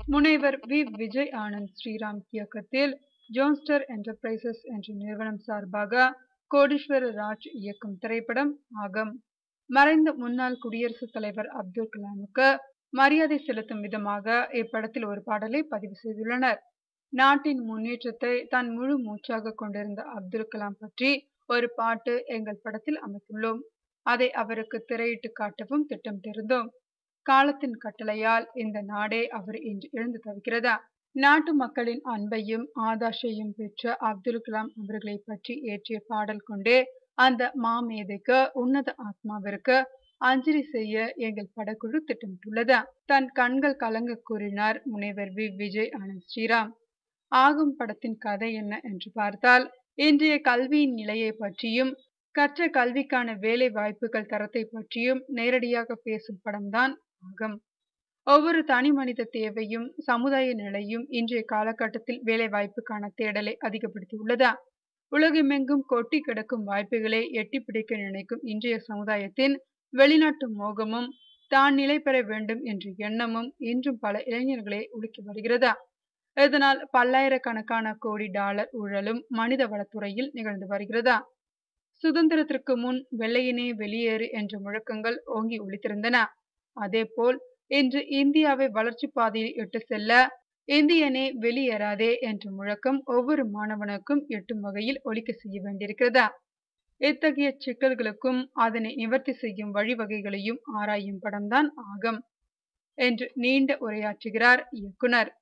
முனைவர் வி விஜய் ஆனந்த் ஸ்ரீராம் இயக்கத்தில் ஜோன்ஸ்டர் என்டர்பிரைசஸ் என்ற நிறுவனம் சார்பாக கோடீஸ்வர ராஜ் இயக்கும் திரைப்படம் ஆகம் மறைந்த முன்னாள் குடியரசுத் தலைவர் அப்துல் கலாமுக்கு மரியாதை செலுத்தும் விதமாக இப்படத்தில் ஒரு பாடலை பதிவு செய்துள்ளனர் நாட்டின் முன்னேற்றத்தை தன் முழு மூச்சாக கொண்டிருந்த அப்துல் கலாம் பற்றி ஒரு பாட்டு எங்கள் படத்தில் அமைத்துள்ளோம் அதை அவருக்கு திரையிட்டு காட்டவும் திட்டமிட்டிருந்தோம் காலத்தின் கட்டளையால் இந்த நாடே அவர் இன்று இழந்து தவிக்கிறதா நாட்டு மக்களின் அன்பையும் ஆதாஷையும் பெற்ற அப்துல் கலாம் அவர்களை பற்றி ஏற்றிய பாடல் கொண்டே அந்த மாமேதைக்கு உன்னத ஆத்மாவிற்கு அஞ்சலி செய்ய எங்கள் படக்குழு திட்டமிட்டுள்ளது தன் கண்கள் கலங்க கூறினார் முனைவர் வி விஜய் ஆனந்த் ஸ்ரீராம் ஆகும் படத்தின் கதை என்ன என்று பார்த்தால் இன்றைய கல்வியின் நிலையை பற்றியும் கற்ற கல்விக்கான வேலை வாய்ப்புகள் தரத்தை பற்றியும் நேரடியாக பேசும் படம்தான் ஆகும் ஒவ்வொரு தனி மனித தேவையும் சமுதாய நிலையும் இன்றைய காலகட்டத்தில் வேலை வாய்ப்புக்கான தேடலை அதிகப்படுத்தியுள்ளதா உலகமெங்கும் கொட்டி கிடக்கும் வாய்ப்புகளை எட்டி பிடிக்க நினைக்கும் இன்றைய சமுதாயத்தின் வெளிநாட்டு மோகமும் தான் நிலை பெற வேண்டும் என்ற எண்ணமும் இன்றும் பல இளைஞர்களை உலுக்கி வருகிறதா இதனால் பல்லாயிரக்கணக்கான கோடி டாலர் ஊழலும் மனித வளத்துறையில் நிகழ்ந்து வருகிறதா சுதந்திரத்திற்கு முன் வெள்ளையினே வெளியேறு என்ற முழக்கங்கள் ஓங்கி ஒழித்திருந்தன அதேபோல் இன்று இந்தியாவை வளர்ச்சி பாதையில் இட்டு செல்ல இந்தியனே வெளியேறாதே என்ற முழக்கம் ஒவ்வொரு மாணவனுக்கும் எட்டும் வகையில் ஒழிக்க செய்ய வேண்டியிருக்கிறதா இத்தகைய சிக்கல்களுக்கும் அதனை நிவர்த்தி செய்யும் வழிவகைகளையும் ஆராயும் படம்தான் ஆகம் என்று நீண்ட உரையாற்றுகிறார் இயக்குனர்